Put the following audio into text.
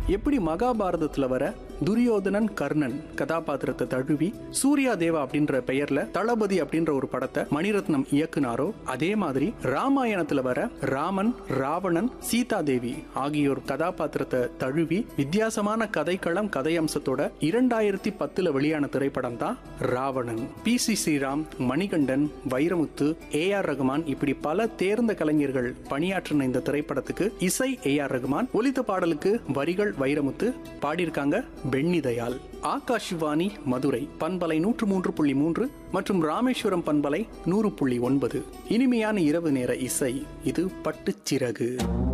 எப்படி மகாபாரதத்துல வர துரியோதனன் கர்ணன் கதாபாத்திரத்தை தழுவி சூர்யா தேவா அப்படின்ற பெயர்ல தளபதி அப்படின்ற ஒரு படத்தை மணிரத்னம் இயக்குனாரோ அதே மாதிரி ராமாயணத்துல வர ராமன் ராவணன் சீதா தேவி ஆகியோர் கதாபாத்திரத்தை தழுவி வித்தியாசமான கதைக்களம் கதை அம்சத்தோட இரண்டாயிரத்தி பத்துல வெளியான திரைப்படம் தான் Raavanan P C Sreeram Manikandan Vairamuthu A R Rahman இப்படி பல தேர்ந்த கலைஞர்கள் பணியாற்றின இந்த திரைப்படத்துக்கு இசை ஏ ஆர் ரகுமான் ஒலித்த பாடலுக்கு வரிகள் வைரமுத்து பாடியிருக்காங்க பென்னி தயாள் ஆகாஷ்வாணி மதுரை பண்பலை நூற்று மூன்று புள்ளி மூன்று மற்றும் ராமேஸ்வரம் பண்பலை நூறு புள்ளி ஒன்பது இனிமையான இரவு நேர இசை இது பட்டுச்சிறகு